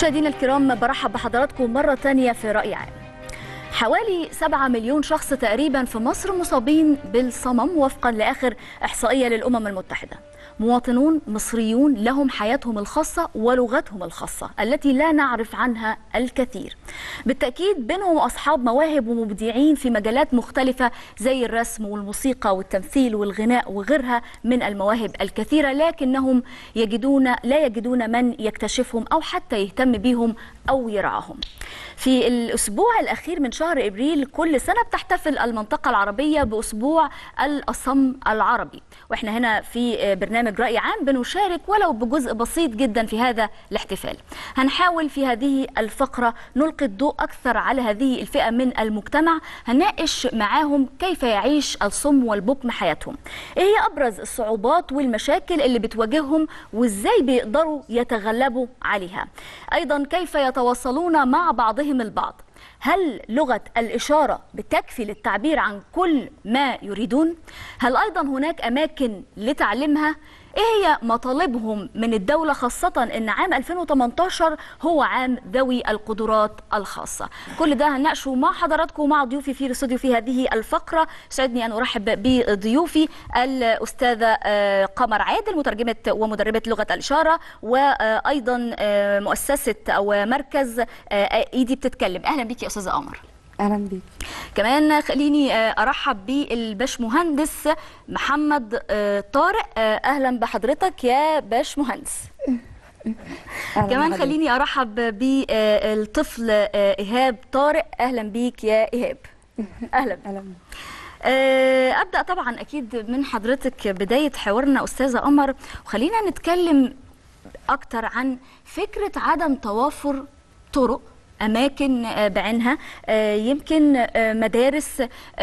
مشاهدينا الكرام برحب بحضراتكم مرة تانية في رأي عام حوالي 7 مليون شخص تقريبا في مصر مصابين بالصمم وفقا لآخر إحصائية للأمم المتحدة مواطنون مصريون لهم حياتهم الخاصة ولغتهم الخاصة التي لا نعرف عنها الكثير بالتأكيد بينهم أصحاب مواهب ومبدعين في مجالات مختلفة زي الرسم والموسيقى والتمثيل والغناء وغيرها من المواهب الكثيرة لكنهم يجدون لا يجدون من يكتشفهم أو حتى يهتم بهم أو يرعاهم في الأسبوع الأخير من شهر إبريل كل سنة بتحتفل المنطقة العربية بأسبوع الأصم العربي وإحنا هنا في برنامج رأي عام بنشارك ولو بجزء بسيط جدا في هذا الاحتفال هنحاول في هذه الفقرة نلقي الضوء أكثر على هذه الفئة من المجتمع هنناقش معاهم كيف يعيش الصم والبكم حياتهم إيه هي أبرز الصعوبات والمشاكل اللي بتواجههم وإزاي بيقدروا يتغلبوا عليها أيضا كيف يتواصلون مع بعضهم البعض هل لغة الإشارة بتكفي للتعبير عن كل ما يريدون؟ هل أيضا هناك أماكن لتعليمها؟ إيه هي مطالبهم من الدولة خاصة أن عام 2018 هو عام ذوي القدرات الخاصة كل ده هنناقشه مع حضراتكم ومع ضيوفي في الاستوديو في هذه الفقرة سعدني أن أرحب بضيوفي الأستاذة قمر عادل مترجمة ومدربة لغة الإشارة وأيضا مؤسسة أو مركز إيدي بتتكلم أهلا بك يا أستاذة قمر اهلا بيك كمان خليني ارحب بالباشمهندس محمد طارق اهلا بحضرتك يا باشمهندس كمان خليني ارحب بالطفل ايهاب طارق اهلا بيك يا ايهاب اهلا اهلا ابدا طبعا اكيد من حضرتك بدايه حوارنا استاذه قمر وخلينا نتكلم اكتر عن فكره عدم توافر طرق اماكن بعينها يمكن مدارس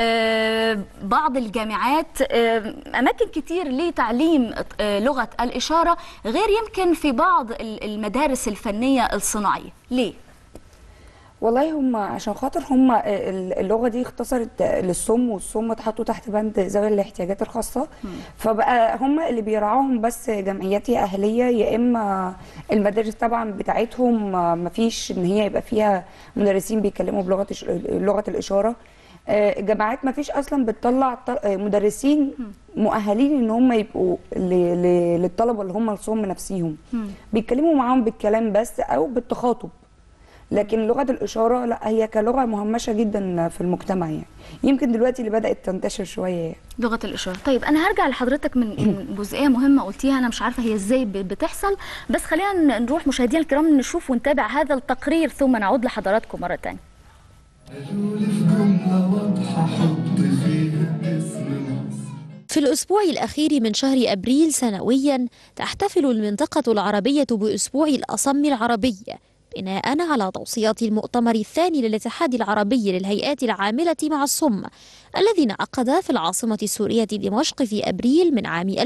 بعض الجامعات اماكن كتير لتعليم لغه الاشاره غير يمكن في بعض المدارس الفنيه الصناعيه ليه والله هم عشان خاطر هم اللغه دي اختصرت للصم والصم اتحطوا تحت بند ذوي الاحتياجات الخاصه فبقى هم اللي بيرعاهم بس جمعيات يا اهليه يا اما المدارس طبعا بتاعتهم ما فيش ان هي يبقى فيها مدرسين بيتكلموا بلغه لغه الاشاره الجامعات ما فيش اصلا بتطلع مدرسين مؤهلين ان هم يبقوا للطلبه اللي هم الصم نفسيهم بيتكلموا معاهم بالكلام بس او بالتخاطب لكن لغه الاشاره لا هي كلغه مهمشه جدا في المجتمع يعني يمكن دلوقتي اللي بدات تنتشر شويه يعني. لغه الاشاره طيب انا هرجع لحضرتك من جزئيه مهمه قلتيها انا مش عارفه هي ازاي بتحصل بس خلينا نروح مشاهدينا الكرام نشوف ونتابع هذا التقرير ثم نعود لحضراتكم مره ثانيه في الأسبوع الأخير من شهر أبريل سنويا تحتفل المنطقة العربية بأسبوع الأصم العربي بناء على توصيات المؤتمر الثاني للاتحاد العربي للهيئات العاملة مع الصم الذي انعقد في العاصمة السورية دمشق في أبريل من عام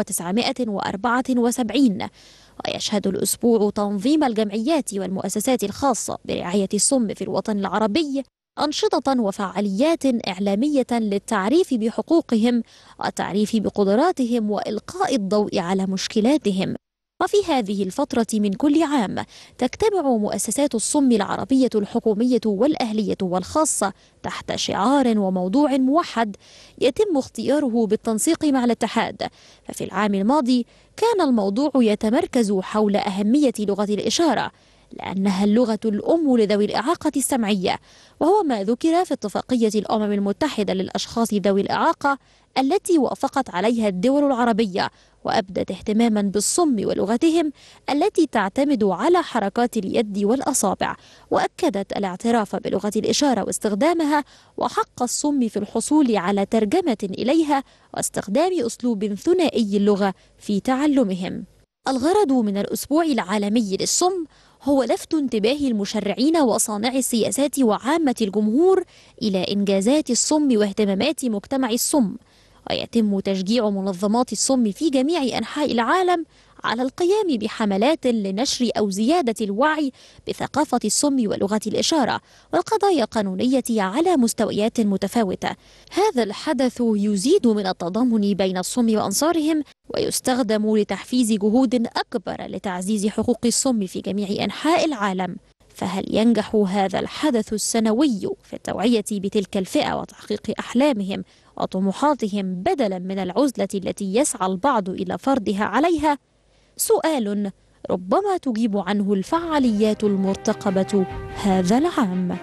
1974 ويشهد الأسبوع تنظيم الجمعيات والمؤسسات الخاصة برعاية الصم في الوطن العربي أنشطة وفعاليات إعلامية للتعريف بحقوقهم والتعريف بقدراتهم وإلقاء الضوء على مشكلاتهم وفي هذه الفترة من كل عام تجتمع مؤسسات الصم العربية الحكومية والأهلية والخاصة تحت شعار وموضوع موحد يتم اختياره بالتنسيق مع الاتحاد ففي العام الماضي كان الموضوع يتمركز حول أهمية لغة الإشارة لأنها اللغة الأم لذوي الإعاقة السمعية وهو ما ذكر في اتفاقية الأمم المتحدة للأشخاص ذوي الإعاقة التي وافقت عليها الدول العربية وأبدت اهتماما بالصم ولغتهم التي تعتمد على حركات اليد والأصابع وأكدت الاعتراف بلغة الإشارة واستخدامها وحق الصم في الحصول على ترجمة إليها واستخدام أسلوب ثنائي اللغة في تعلمهم الغرض من الأسبوع العالمي للصم هو لفت انتباه المشرعين وصانعي السياسات وعامة الجمهور إلى إنجازات الصم واهتمامات مجتمع الصم ويتم تشجيع منظمات الصم في جميع أنحاء العالم على القيام بحملات لنشر أو زيادة الوعي بثقافة الصم ولغة الإشارة والقضايا القانونية على مستويات متفاوتة هذا الحدث يزيد من التضامن بين الصم وأنصارهم ويستخدم لتحفيز جهود أكبر لتعزيز حقوق الصم في جميع أنحاء العالم فهل ينجح هذا الحدث السنوي في التوعية بتلك الفئة وتحقيق أحلامهم وطموحاتهم بدلا من العزلة التي يسعى البعض إلى فرضها عليها؟ سؤال ربما تجيب عنه الفعاليات المرتقبة هذا العام.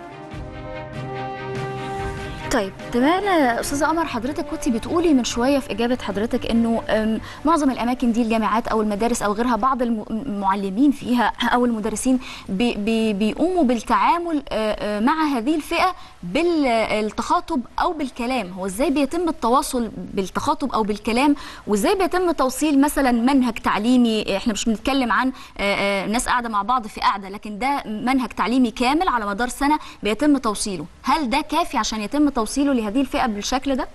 طيب تمام استاذه قمر حضرتك كنت بتقولي من شويه في اجابه حضرتك انه أم، معظم الاماكن دي الجامعات او المدارس او غيرها بعض الم- المعلمين فيها او المدرسين بي بي بيقوموا بالتعامل آه، آه، مع هذه الفئه بالتخاطب او بالكلام هو ازاي بيتم التواصل بالتخاطب او بالكلام وازاي بيتم توصيل مثلا منهج تعليمي احنا مش بنتكلم عن آه، آه، ناس قاعده مع بعض في قاعده لكن ده منهج تعليمي كامل على مدار سنه بيتم توصيله هل ده كافي عشان يتم توصيله لهذه الفئه بالشكل ده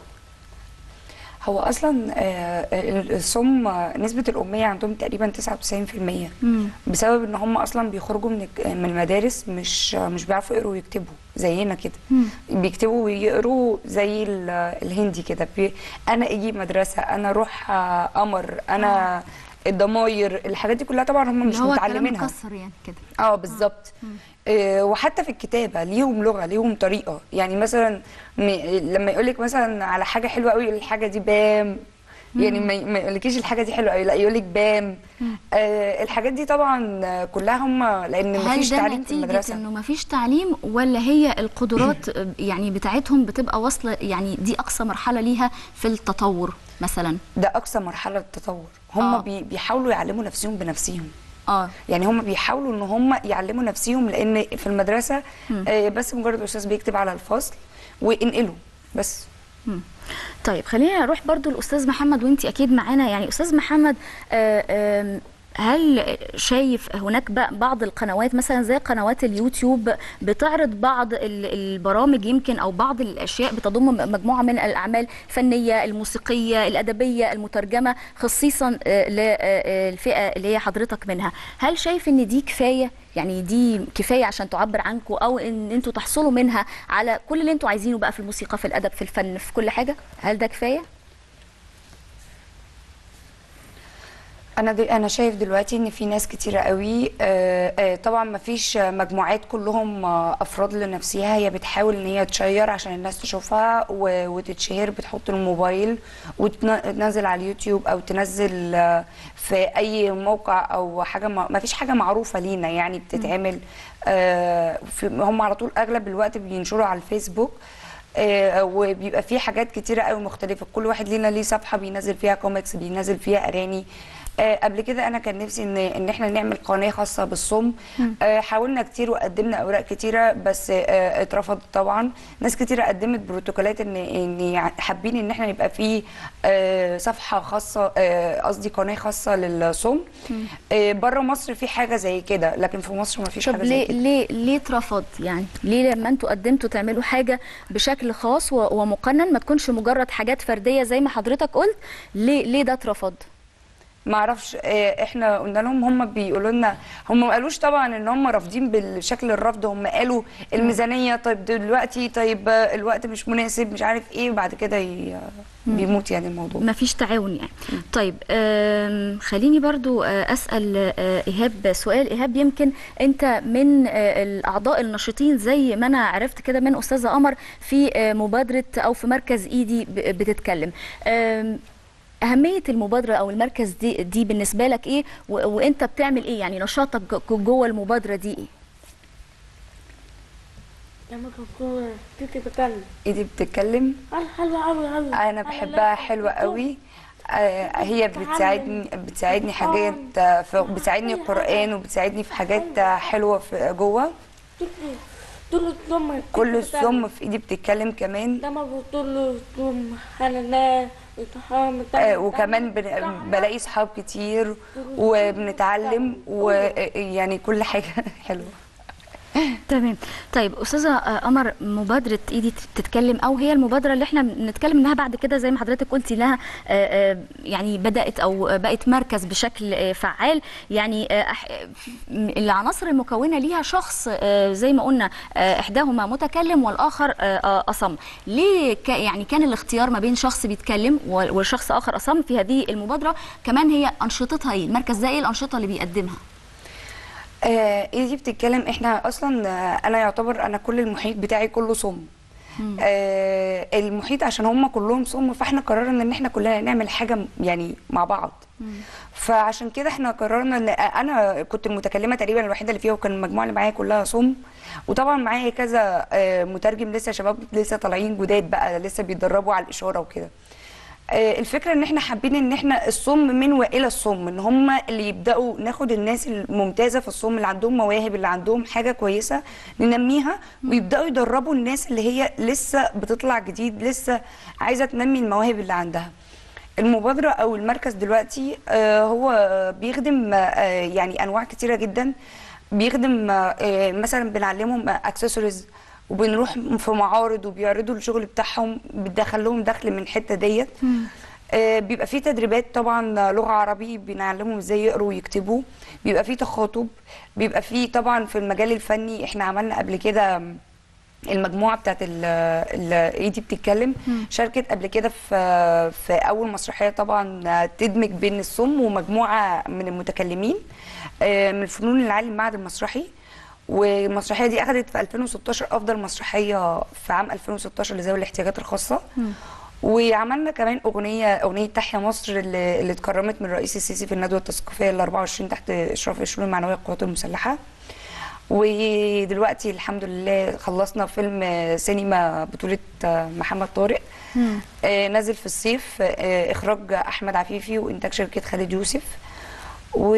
هو اصلا آه، الصم آه، نسبه الاميه عندهم تقريبا 99% بسبب ان هم اصلا بيخرجوا من الك- من المدارس مش مش بيعرفوا يقروا ويكتبوا زينا كده بيكتبوا ويقروا زي ال- الهندي كده بي- انا اجي مدرسه انا اروح آه، قمر انا الضماير الحاجات دي كلها طبعا هم مش اللي هو كلام متعلمينها مكسر يعني كده اه بالظبط آه، وحتى في الكتابه ليهم لغه ليهم طريقه يعني مثلا م- لما يقول لك مثلا على حاجه حلوه قوي يقول الحاجه دي بام يعني ما ي- ما يقولكيش الحاجه دي حلوه قوي لا يقول لك بام آه الحاجات دي طبعا آه، كلها هم لان هل مفيش ده تعليم في نتيجة المدرسه انه مفيش تعليم ولا هي القدرات يعني بتاعتهم بتبقى واصله يعني دي اقصى مرحله ليها في التطور مثلا ده اقصى مرحله التطور هم آه. بي بيحاولوا يعلموا نفسهم بنفسهم اه يعني هم بيحاولوا ان هم يعلموا نفسهم لان في المدرسه آه بس مجرد استاذ بيكتب على الفصل وينقله بس طيب خلينا نروح برضو الاستاذ محمد وانت اكيد معانا يعني استاذ محمد آه، آم، هل شايف هناك بقى بعض القنوات مثلا زي قنوات اليوتيوب بتعرض بعض ال- البرامج يمكن او بعض الاشياء بتضم مجموعه من الاعمال الفنيه الموسيقيه الادبيه المترجمه خصيصا للفئه اللي هي حضرتك منها هل شايف ان دي كفايه يعني دي كفايه عشان تعبر عنكم او ان انتوا تحصلوا منها على كل اللي انتوا عايزينه بقى في الموسيقى في الادب في الفن في كل حاجه هل ده كفايه انا دي انا شايف دلوقتي ان في ناس كتيره قوي آه، آه، طبعا ما فيش مجموعات كلهم آه، افراد لنفسها هي بتحاول ان هي تشير عشان الناس تشوفها و- وتتشهر بتحط الموبايل وتنزل على اليوتيوب او تنزل آه، في اي موقع او حاجه ما ما فيش حاجه معروفه لينا يعني بتتعمل آه، في- هم على طول اغلب الوقت بينشروا على الفيسبوك آه، وبيبقى فيه حاجات كتيرة قوي مختلفة كل واحد لينا ليه صفحة بينزل فيها كوميكس بينزل فيها أغاني آه، قبل كده انا كان نفسي ان ان احنا نعمل قناه خاصه بالصم آه، حاولنا كتير وقدمنا اوراق كتيره بس آه، اترفضت طبعا ناس كتيره قدمت بروتوكولات ان ان حابين ان احنا يبقى في آه، صفحه خاصه آه، قصدي قناه خاصه للصم بره مصر في حاجه زي كده لكن في مصر ما فيش طب حاجه زي ليه كده ليه ليه اترفض يعني ليه لما انتوا قدمتوا تعملوا حاجه بشكل خاص و- ومقنن ما تكونش مجرد حاجات فرديه زي ما حضرتك قلت ليه ليه ده اترفض ما اعرفش آه، احنا قلنا لهم هم بيقولوا لنا هم ما قالوش طبعا ان هم رافضين بالشكل الرفض هم قالوا الميزانيه طيب دلوقتي طيب آه، الوقت مش مناسب مش عارف ايه وبعد كده ي- بيموت يعني الموضوع ما فيش تعاون يعني طيب آم، خليني برضو آه، اسال آه، ايهاب سؤال ايهاب يمكن انت من آه، الاعضاء النشيطين زي ما انا عرفت كده من استاذه قمر في آه، مبادره او في مركز ايدي ب- بتتكلم آم، أهمية المبادرة أو المركز دي, دي بالنسبة لك إيه و- وأنت بتعمل إيه يعني نشاطك ج- جوه المبادرة دي إيه؟ لما كنت تيجي بتكلم ايدي بتتكلم حلوة أوي أوي انا بحبها حلوه قوي آه، هي بتساعدني بتساعدني حاجات آه، في- بتساعدني القران وبتساعدني في حاجات آه، حلوه في جوه طول الصم كل الصم في ايدي بتتكلم كمان لما بتقول له الصم حنان آه، وكمان بن- بلاقي صحاب كتير وبنتعلم ويعني كل حاجه حلوه تمام طيب استاذه آه، قمر مبادره ايدي تتكلم او هي المبادره اللي احنا بنتكلم انها بعد كده زي ما حضرتك قلتي انها آه، آه، يعني بدات او بقت مركز بشكل آه، فعال يعني آه، أح- م- العناصر المكونه ليها شخص آه، زي ما قلنا آه، احداهما متكلم والاخر آه، آه، اصم ليه ك- يعني كان الاختيار ما بين شخص بيتكلم و- وشخص اخر اصم في هذه المبادره كمان هي انشطتها ايه المركز ده ايه الانشطه اللي بيقدمها آه ايه دي بتتكلم احنا اصلا آه انا يعتبر انا كل المحيط بتاعي كله صم آه المحيط عشان هم كلهم صم فاحنا قررنا ان احنا كلنا نعمل حاجه م- يعني مع بعض فعشان كده احنا قررنا ان انا كنت المتكلمه تقريبا الوحيده اللي فيها وكان المجموعه اللي معايا كلها صم وطبعا معايا كذا آه مترجم لسه شباب لسه طالعين جداد بقى لسه بيتدربوا على الاشاره وكده آه، الفكره ان احنا حابين ان احنا الصم من والى الصم ان هم اللي يبداوا ناخد الناس الممتازه في الصم اللي عندهم مواهب اللي عندهم حاجه كويسه ننميها ويبداوا يدربوا الناس اللي هي لسه بتطلع جديد لسه عايزه تنمي المواهب اللي عندها المبادره او المركز دلوقتي آه، هو بيخدم آه، يعني انواع كتيره جدا بيخدم آه، مثلا بنعلمهم اكسسوارز وبنروح في معارض وبيعرضوا الشغل بتاعهم بتدخل لهم دخل من الحته ديت آه، بيبقى في تدريبات طبعا لغه عربي بنعلمهم ازاي يقروا ويكتبوا بيبقى في تخاطب بيبقى في طبعا في المجال الفني احنا عملنا قبل كده المجموعه بتاعت ال- ال- ايدي بتتكلم شاركت قبل كده في في اول مسرحيه طبعا تدمج بين الصم ومجموعه من المتكلمين آه، من الفنون العالي المعهد المسرحي والمسرحيه دي اخذت في 2016 افضل مسرحيه في عام 2016 لذوي الاحتياجات الخاصه وعملنا كمان اغنيه اغنيه تحيا مصر اللي, اللي اتكرمت من الرئيس السيسي في الندوه التثقيفيه ال 24 تحت اشراف الشؤون المعنويه للقوات المسلحه ودلوقتي الحمد لله خلصنا فيلم سينما بطولة محمد طارق آه، نازل في الصيف آه، إخراج أحمد عفيفي وإنتاج شركة خالد يوسف و...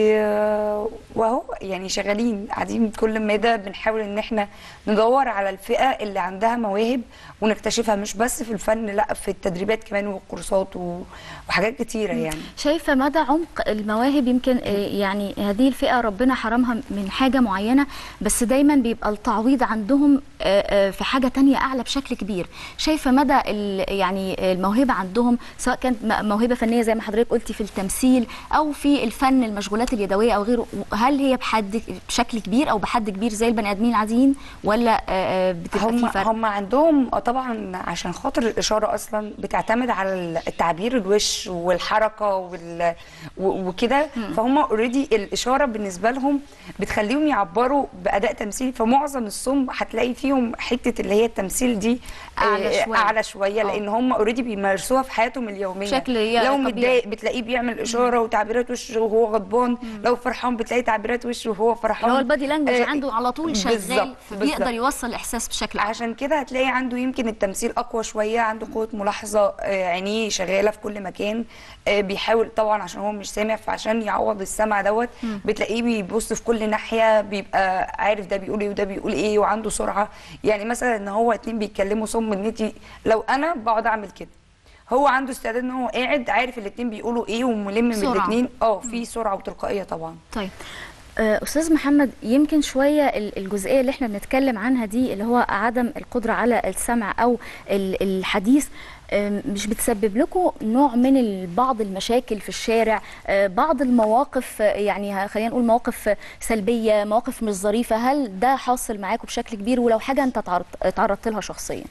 وهو يعني شغالين قاعدين كل مدى بنحاول ان احنا ندور على الفئه اللي عندها مواهب ونكتشفها مش بس في الفن لا في التدريبات كمان والكورسات و... وحاجات كتيره يعني شايفه مدى عمق المواهب يمكن آه، يعني هذه الفئه ربنا حرمها من حاجه معينه بس دايما بيبقى التعويض عندهم آه، آه، في حاجه تانية اعلى بشكل كبير شايفه مدى ال- يعني الموهبه عندهم سواء كانت م- موهبه فنيه زي ما حضرتك قلتي في التمثيل او في الفن المشغولات اليدويه او غيره هل هي بحد بشكل كبير او بحد كبير زي البني ادمين العاديين ولا آه، آه، بتبقى هم في فرق هم عندهم آه طبعا عشان خاطر الاشاره اصلا بتعتمد على التعبير الوش والحركه وال... و- وكده فهم اوريدي الاشاره بالنسبه لهم بتخليهم يعبروا باداء تمثيلي فمعظم الصم هتلاقي فيهم حته اللي هي التمثيل دي أعلى آه، شوية. اعلى شويه آه. لان هم اوريدي بيمارسوها في حياتهم اليوميه بشكل هي لو طبيعي. متضايق بتلاقيه بيعمل اشاره وتعبيرات وش وهو غضبان لو فرحان بتلاقي تعبيرات وش وهو فرحان اللي هو البادي لانجوج آه، عنده على طول شغال بالظبط، فبيقدر بالظبط. يوصل الاحساس بشكل أعلى. عشان كده هتلاقي عنده يمكن التمثيل اقوى شويه عنده قوه ملاحظه آه، عينيه شغاله في كل مكان آه، بيحاول طبعا عشان هو مش سامع فعشان يعوض السمع دوت بتلاقيه بيبص في كل ناحيه بيبقى عارف ده بيقول ايه وده بيقول ايه وعنده سرعه يعني مثلا ان هو اتنين بيتكلموا صم النتي لو انا بقعد اعمل كده هو عنده استعداد ان هو قاعد عارف الاتنين بيقولوا ايه وملم من سرعة. الاتنين اه في سرعه وتلقائيه طبعا طيب آه، استاذ محمد يمكن شويه ال- الجزئيه اللي احنا بنتكلم عنها دي اللي هو عدم القدره على السمع او ال- الحديث آم، مش بتسبب لكم نوع من ال- بعض المشاكل في الشارع آه، بعض المواقف آه، يعني ه- خلينا نقول مواقف آه، سلبيه مواقف مش ظريفه هل ده حاصل معاكم بشكل كبير ولو حاجه انت تعرض- تعرضت لها شخصيا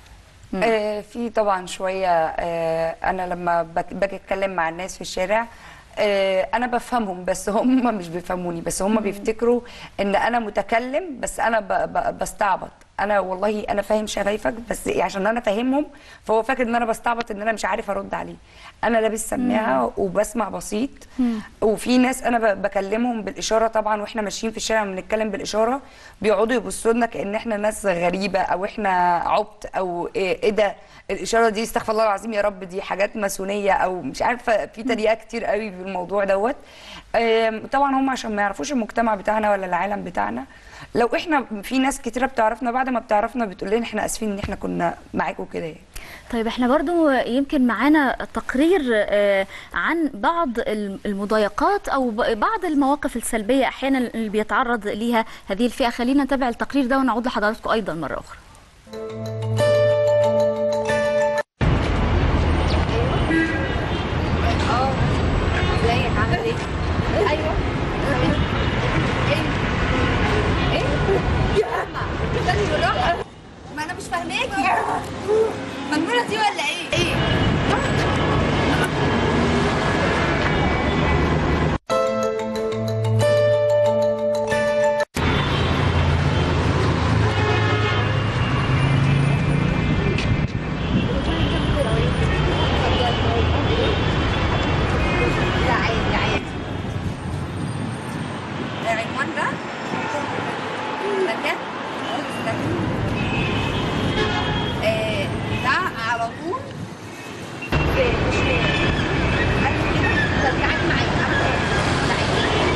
آه في طبعا شويه آه انا لما بك- باجي اتكلم مع الناس في الشارع آه انا بفهمهم بس هم مش بيفهموني بس هم بيفتكروا ان انا متكلم بس انا ب ب بستعبط انا والله انا فاهم شفايفك بس عشان انا فاهمهم فهو فاكر ان انا بستعبط ان انا مش عارف ارد عليه انا لابس سماعه وبسمع بسيط وفي ناس انا ب- بكلمهم بالاشاره طبعا واحنا ماشيين في الشارع بنتكلم بالاشاره بيقعدوا يبصوا لنا كان احنا ناس غريبه او احنا عبط او ايه إيه ده الاشاره دي استغفر الله العظيم يا رب دي حاجات ماسونيه او مش عارفه في تريقه كتير قوي في الموضوع دوت آم، طبعا هم عشان ما يعرفوش المجتمع بتاعنا ولا العالم بتاعنا لو احنا في ناس كتيره بتعرفنا بعد ما بتعرفنا بتقول لنا احنا اسفين ان احنا كنا معاكم كده يعني طيب احنا برضو يمكن معانا تقرير آه، عن بعض الم- المضايقات او ب- بعض المواقف السلبيه احيانا اللي بيتعرض ليها هذه الفئه خلينا نتابع التقرير ده ونعود لحضراتكم ايضا مره اخرى ازيك عامل ايه؟ ايوه ايه؟ ايه؟ استني بالراحه ما انا مش فاهماكي مجنونه دي ولا ايه؟ ايه؟ لا عادي عادي العنوان ده مكان استنى. آه، ده على طول في مشوار عارف كده طب تعالي معايا تعالي. تعالي.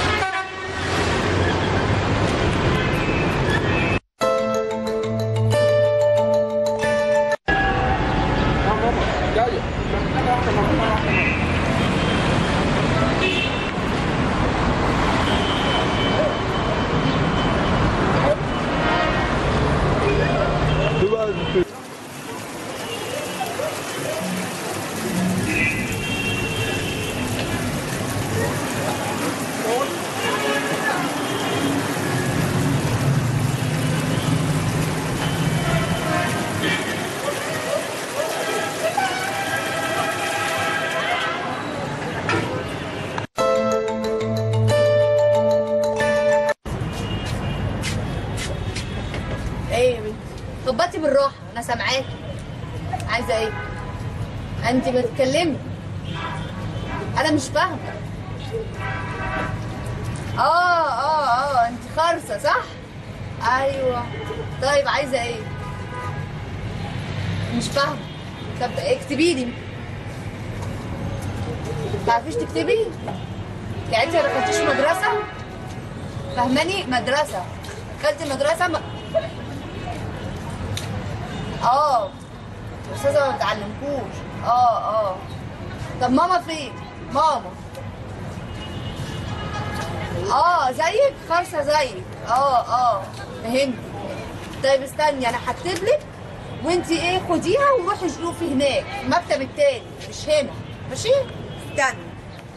ايه يا بنتي خبطي بالراحه انا سامعاكي عايزه ايه انت بتتكلمي انا مش فاهمه اه اه اه انت خارصه صح ايوه طيب عايزه ايه مش فاهمه طب اكتبي لي تعرفيش تكتبي يعني انت ما دخلتيش مدرسه فاهماني مدرسه دخلتي مدرسه ما... اه الاستاذه ما بتعلمكوش اه اه طب ماما فين ماما اه زيك خالصه زيك اه اه فهمت طيب استني انا هكتب لك وانت ايه خديها وروحي شوفي هناك في المكتب التاني مش هنا ماشي استني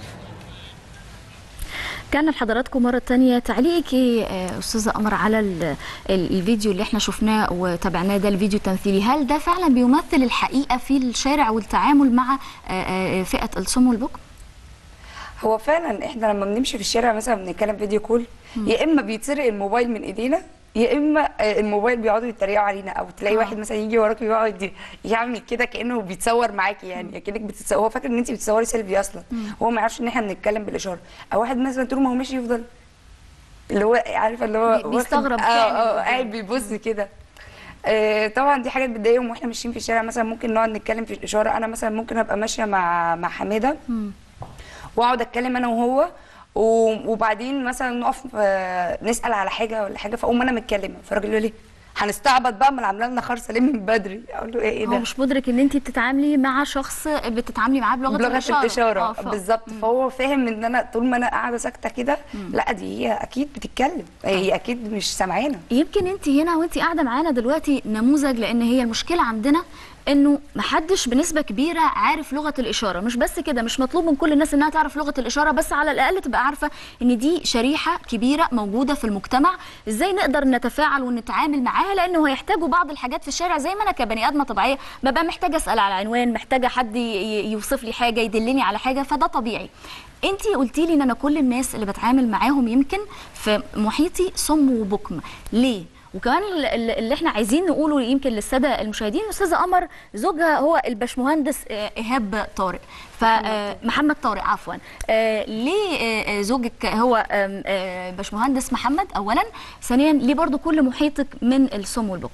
كان لحضراتكم مرة تانية تعليقك ايه آه، أستاذة قمر على ال- ال- الفيديو اللي احنا شفناه وتابعناه ده الفيديو التمثيلي هل ده فعلا بيمثل الحقيقة في الشارع والتعامل مع آه، آه، فئة الصم والبكم؟ هو فعلا احنا لما بنمشي في الشارع مثلا بنتكلم فيديو كول يا اما بيتسرق الموبايل من ايدينا يا اما آه، الموبايل بيقعدوا يتريقوا علينا او تلاقي آه. واحد مثلا يجي وراك ويقعد يعمل كده كانه بيتصور معاكي يعني كانك بتتصور هو فاكر ان انت بتصوري سيلفي اصلا هو ما يعرفش ان احنا بنتكلم بالاشاره او واحد مثلا طول ما هو ماشي يفضل اللي هو عارفه اللي هو بي- واخد- بيستغرب اه كائن اه قدامه. قاعد بيبص كده آه، طبعا دي حاجات بتضايقهم واحنا ماشيين في الشارع مثلا ممكن نقعد نتكلم في الاشاره انا مثلا ممكن ابقى ماشيه مع مع حماده واقعد اتكلم انا وهو و- وبعدين مثلا نقف آه، نسال على حاجه ولا حاجه فاقوم انا متكلمه فالراجل يقول لي هنستعبط بقى ما عامله لنا خرصه ليه من بدري اقول له ايه ايه هو ده مش مدرك ان انت بتتعاملي مع شخص بتتعاملي معاه بلغة, بلغه الإشارة الاشاره آه، ف- بالظبط فهو فاهم ان انا طول ما انا قاعده ساكته كده لا دي هي اكيد بتتكلم هي اكيد مش سامعانا يمكن انت هنا وانت قاعده معانا دلوقتي نموذج لان هي المشكله عندنا انه محدش بنسبه كبيره عارف لغه الاشاره مش بس كده مش مطلوب من كل الناس انها تعرف لغه الاشاره بس على الاقل تبقى عارفه ان دي شريحه كبيره موجوده في المجتمع ازاي نقدر نتفاعل ونتعامل معاها لانه هيحتاجوا بعض الحاجات في الشارع زي ما انا كبني ادمه طبيعيه ببقى محتاجه اسال على عنوان محتاجه حد ي- ي- يوصف لي حاجه يدلني على حاجه فده طبيعي انت قلتي لي ان انا كل الناس اللي بتعامل معاهم يمكن في محيطي صم وبكم ليه وكمان ال- ال- اللي احنا عايزين نقوله يمكن للساده المشاهدين استاذه قمر زوجها هو الباشمهندس آه، ايهاب طارق فمحمد طارق عفوا آه، ليه آه، آه، زوجك هو آم، آه، باشمهندس محمد اولا ثانيا ليه برضو كل محيطك من الصم والبكم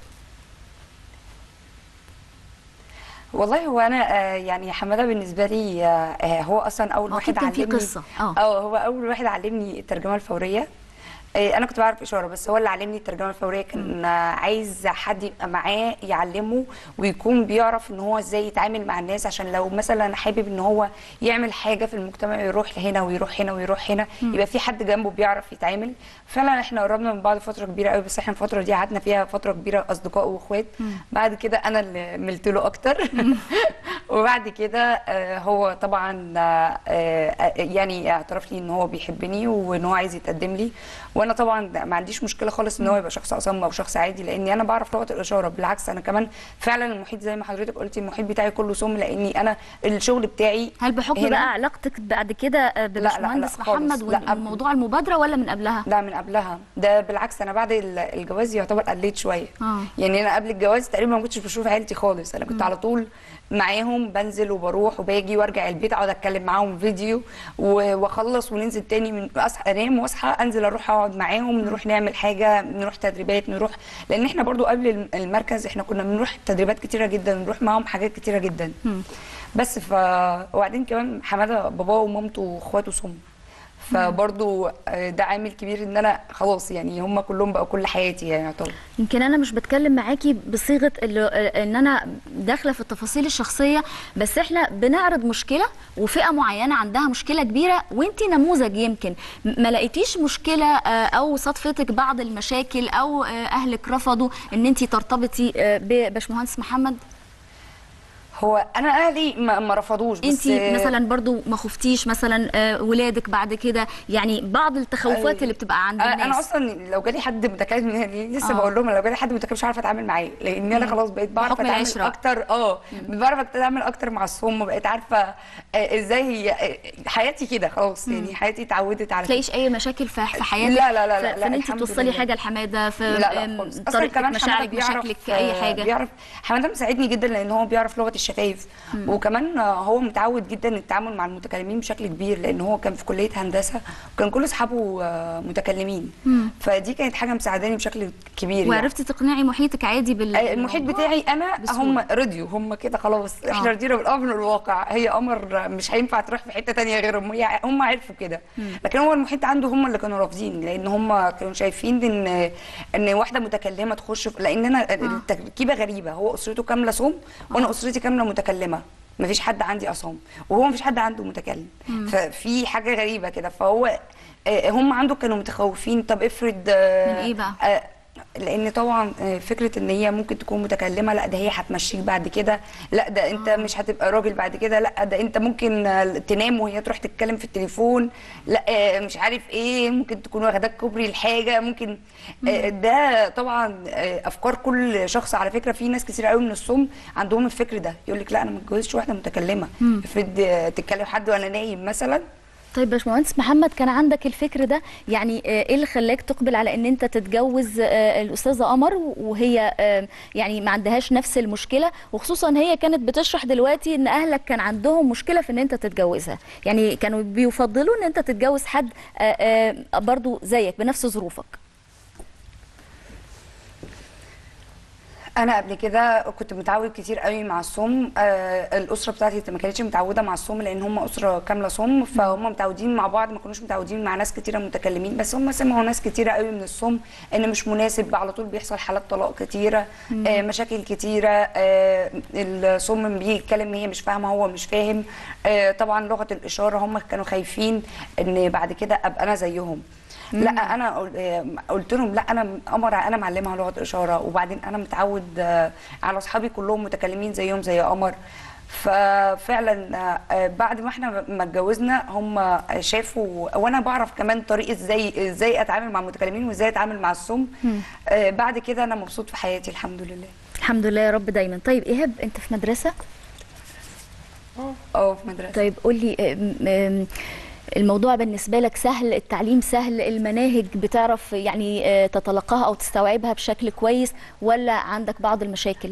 والله هو انا آه، يعني حماده بالنسبه لي آه، آه، هو اصلا اول هو واحد أكيد كان في علمني قصة، آه. اه هو اول واحد علمني الترجمه الفوريه إيه، انا كنت بعرف اشاره بس هو اللي علمني الترجمه الفوريه كان آه، عايز حد يبقى معاه يعلمه ويكون بيعرف ان هو ازاي يتعامل مع الناس عشان لو مثلا حابب ان هو يعمل حاجه في المجتمع يروح هنا ويروح هنا ويروح هنا يبقى في حد جنبه بيعرف يتعامل فعلا احنا قربنا من بعض فتره كبيره قوي بس احنا الفتره دي قعدنا فيها فتره كبيره اصدقاء واخوات بعد كده انا اللي ملت له اكتر وبعد كده آه، هو طبعا آه، آه، يعني اعترف لي ان هو بيحبني وان هو عايز يتقدم لي وانا طبعا ما عنديش مشكله خالص ان هو يبقى شخص اصم او شخص عادي لاني انا بعرف لغه الاشاره بالعكس انا كمان فعلا المحيط زي ما حضرتك قلتي المحيط بتاعي كله صم لاني انا الشغل بتاعي هل بحكم هنا- بقى علاقتك بعد كده آه، بباشمهندس لا خالص. محمد لا، قبل. وموضوع المبادره ولا من قبلها؟ لا من قبلها ده بالعكس انا بعد ال- الجواز يعتبر قليت شويه آه. يعني انا قبل الجواز تقريبا ما كنتش بشوف عيلتي خالص انا كنت على طول معاهم بنزل وبروح وباجي وارجع البيت اقعد اتكلم معاهم فيديو و- واخلص وننزل تاني من اصحى انام واصحى انزل اروح اقعد معاهم نروح نعمل حاجه نروح تدريبات نروح لان احنا برضو قبل الم- المركز احنا كنا بنروح تدريبات كتيره جدا نروح معاهم حاجات كتيره جدا بس ف وبعدين كمان حماده باباه ومامته واخواته صم فبرضو آه، ده عامل كبير ان انا خلاص يعني هم كلهم بقوا كل حياتي يعني يعتبر يمكن انا مش بتكلم معاكي بصيغه اللي- ان انا داخله في التفاصيل الشخصيه بس احنا بنعرض مشكله وفئه معينه عندها مشكله كبيره وانت نموذج يمكن م- ما لقيتيش مشكله آه، او صدفتك بعض المشاكل او آه، اهلك رفضوا ان انت ترتبطي آه، بباشمهندس محمد هو انا اهلي ما, ما رفضوش انت بس مثلا برضو ما خفتيش مثلا آه، ولادك بعد كده يعني بعض التخوفات أي- اللي بتبقى عند انا الناس أنا اصلا لو جالي حد متكلم يعني لسه آه. بقول لهم لو جالي حد متكلم مش عارفه اتعامل معاه لان انا خلاص بقيت بعرف بحكم اتعامل العشرة. اكتر اه بعرف اتعامل اكتر مع الصم بقيت عارفه آه، ازاي هي آه، حياتي كده خلاص يعني حياتي اتعودت على كده. تلاقيش اي مشاكل في في حياتك لا لا لا لا, ف- لا فان انت الحمد توصلي لله. حاجه لحماده في لا لا آم، خالص اصلا طريقتك كمان مشاعرك حماده بيعرف مشاكلك اي آه، حاجه بيعرف حماده مساعدني جدا لان هو بيعرف لغه الشفايف وكمان آه، هو متعود جدا التعامل مع المتكلمين بشكل كبير لان هو كان في كليه هندسه وكان كل اصحابه آه، متكلمين فدي كانت حاجه مساعداني بشكل كبير يعني. وعرفتي تقنعي محيطك عادي بال آه، المحيط بتاعي انا بسهولة. هم رضيوا هم كده خلاص احنا آه. رضينا بالامر الواقع هي قمر مش هينفع تروح في حته تانية غيرهم هي هم عرفوا كده لكن هو المحيط عنده هم اللي كانوا رافضين لان هم كانوا شايفين ان ان واحده متكلمه تخش في- لان انا التركيبه غريبه هو اسرته كامله صم وانا اسرتي كامله متكلمه مفيش حد عندي اصام وهو مفيش حد عنده متكلم ففي حاجه غريبه كده فهو آه، هم عنده كانوا متخوفين طب افرض آه، من إيه بقى؟ آه، لان طبعا آه، فكره ان هي ممكن تكون متكلمه لا ده هي هتمشيك بعد كده لا ده انت مش هتبقى راجل بعد كده لا ده انت ممكن آه، تنام وهي تروح تتكلم في التليفون لا آه، مش عارف ايه ممكن تكون واخداك كوبري الحاجه ممكن آه، ده طبعا آه، افكار كل شخص على فكره في ناس كتير قوي من الصم عندهم الفكر ده يقول لك لا انا ما اتجوزتش واحده متكلمه افرض آه، تتكلم حد وانا نايم مثلا طيب باشمهندس محمد كان عندك الفكر ده يعني آه، ايه اللي خلاك تقبل على ان انت تتجوز آه، الاستاذه قمر وهي آه، يعني ما عندهاش نفس المشكله وخصوصا هي كانت بتشرح دلوقتي ان اهلك كان عندهم مشكله في ان انت تتجوزها يعني كانوا بيفضلوا ان انت تتجوز حد آه، آه، برضو زيك بنفس ظروفك انا قبل كده كنت متعود كتير قوي مع الصم آه الاسره بتاعتي ما كانتش متعوده مع الصم لان هم اسره كامله صم فهم متعودين مع بعض ما كانوش متعودين مع ناس كتيره متكلمين بس هم سمعوا ناس كتيره قوي من الصم ان مش مناسب على طول بيحصل حالات طلاق كتيره آه مشاكل كتيره آه الصم بيجي يتكلم هي مش فاهمه هو مش فاهم آه طبعا لغه الاشاره هم كانوا خايفين ان بعد كده ابقى انا زيهم لا انا قل- آه، قلت لهم لا انا قمر انا معلمها لغه اشاره وبعدين انا متعود آه، على اصحابي كلهم متكلمين زيهم زي قمر ففعلا آه، بعد ما احنا ما اتجوزنا هم شافوا وانا بعرف كمان طريقه ازاي ازاي اتعامل مع المتكلمين وازاي اتعامل مع الصم آه، بعد كده انا مبسوط في حياتي الحمد لله الحمد لله يا رب دايما طيب ايهاب انت في مدرسه اه في مدرسه طيب قول لي آم، آم، الموضوع بالنسبة لك سهل التعليم سهل المناهج بتعرف يعني آه، تتلقاها أو تستوعبها بشكل كويس ولا عندك بعض المشاكل؟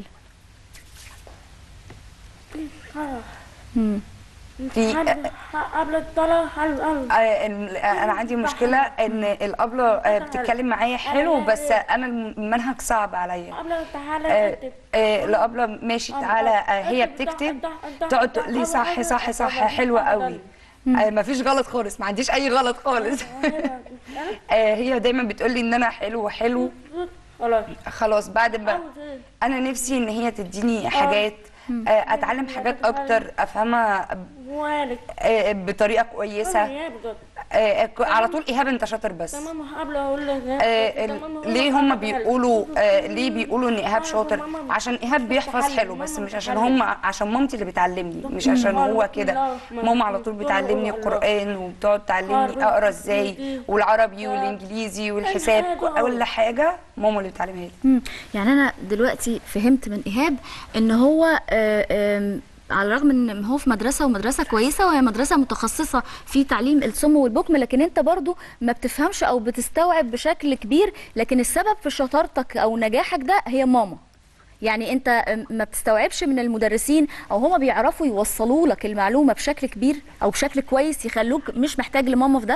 مم. في قبل الطلاق حلو قوي آه، ال- آه، انا عندي مشكله ان الابله آه، بتتكلم معايا حلو بس انا المنهج صعب عليا قبل الامتحان آه، اكتب آه، الأبلة ماشي تعالى آه، هي بتكتب تقعد تقول لي صح صح صح حلوة قوي آه مفيش غلط خالص ما عنديش اي غلط خالص آه هي دايما بتقول لي ان انا حلو حلو خلاص خلاص بعد ما عاوز ايه انا نفسي ان هي تديني حاجات آه اتعلم حاجات اكتر افهمها موالك آه بطريقه كويسه ايه بجد آه ك- على طول ايهاب انت شاطر بس تمام قبل اقول لك آه ال- ليه هم بيقولوا آه ليه بيقولوا ان ايهاب شاطر عشان ايهاب بيحفظ حلو بس مش عشان هم عشان مامتي اللي بتعلمني مش عشان هو كده ماما على طول بتعلمني القران وبتقعد تعلمني اقرا ازاي والعربي والانجليزي والحساب كل حاجه ماما اللي بتعلمها لي مم. يعني انا دلوقتي فهمت من ايهاب ان هو آه، آم، على الرغم ان هو في مدرسه ومدرسه كويسه وهي مدرسه متخصصه في تعليم الصم والبكم لكن انت برضو ما بتفهمش او بتستوعب بشكل كبير لكن السبب في شطارتك او نجاحك ده هي ماما يعني انت آم، ما بتستوعبش من المدرسين او هما بيعرفوا يوصلوا لك المعلومه بشكل كبير او بشكل كويس يخلوك مش محتاج لماما في ده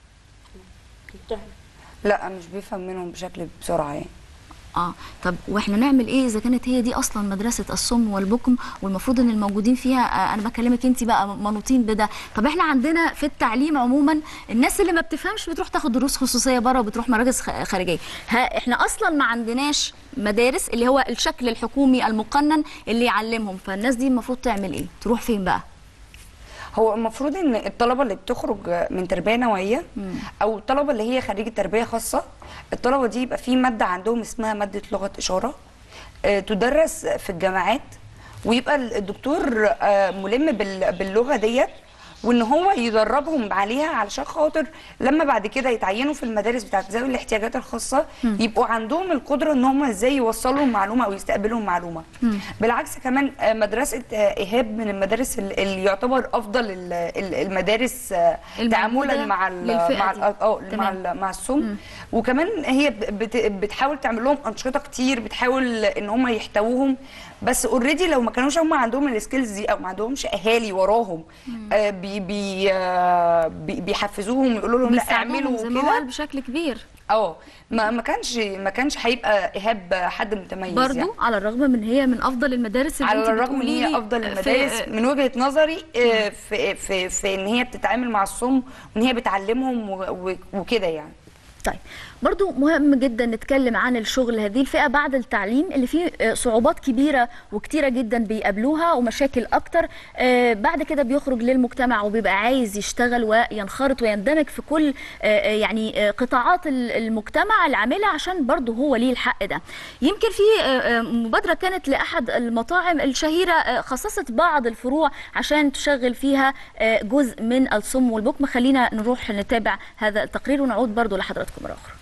لا مش بيفهم منهم بشكل بسرعه يعني اه طب واحنا نعمل ايه اذا كانت هي دي اصلا مدرسه الصم والبكم والمفروض ان الموجودين فيها آه انا بكلمك انت بقى منوطين بده طب احنا عندنا في التعليم عموما الناس اللي ما بتفهمش بتروح تاخد دروس خصوصيه بره وبتروح مراكز خ- خارجيه ها احنا اصلا ما عندناش مدارس اللي هو الشكل الحكومي المقنن اللي يعلمهم فالناس دي المفروض تعمل ايه تروح فين بقى هو المفروض ان الطلبه اللي بتخرج من تربيه نوعيه او الطلبه اللي هي خريجه تربيه خاصه الطلبه دي يبقى في ماده عندهم اسمها ماده لغه اشاره آه، تدرس في الجامعات ويبقى الدكتور آه، ملم بال- باللغه ديت وان هو يدربهم عليها علشان خاطر لما بعد كده يتعينوا في المدارس بتاعت ذوي الاحتياجات الخاصه يبقوا عندهم القدره ان هم ازاي يوصلوا المعلومه او يستقبلوا المعلومه بالعكس كمان آه، مدرسه آه، ايهاب من المدارس ال- اللي يعتبر افضل ال- ال- المدارس آه، الموجودة تعاملا مع ال- للفئة مع دي. ال- اه مع تمام. ال- مع السم وكمان هي ب- بت- بتحاول تعمل لهم انشطه كتير بتحاول ان هم يحتووهم بس اوريدي لو ما كانوش هم عندهم السكيلز دي او ما عندهمش اهالي وراهم آه بي بي آه بي بيحفزوهم يقولوا لهم لا بيساعدوهم اعملوا زي ما هو قال كده بشكل كبير اه ما ما كانش ما كانش هيبقى ايهاب حد متميز برضو يعني. على الرغم من هي من افضل المدارس اللي على انت الرغم ان بتقولي هي لي افضل في- المدارس من وجهه نظري آه، في في في ان هي بتتعامل مع الصم وان هي بتعلمهم و- و- وكده يعني طيب برضو مهم جدا نتكلم عن الشغل هذه الفئة بعد التعليم اللي فيه آه، صعوبات كبيرة وكتيرة جدا بيقابلوها ومشاكل أكتر آه، بعد كده بيخرج للمجتمع وبيبقى عايز يشتغل وينخرط ويندمج في كل آه، آه، يعني آه، قطاعات ال- المجتمع العاملة عشان برضو هو ليه الحق ده يمكن في آه، آه، مبادرة كانت لأحد المطاعم الشهيرة آه، خصصت بعض الفروع عشان تشغل فيها آه، جزء من الصم والبكم خلينا نروح نتابع هذا التقرير ونعود برضو لحضراتكم مرة أخرى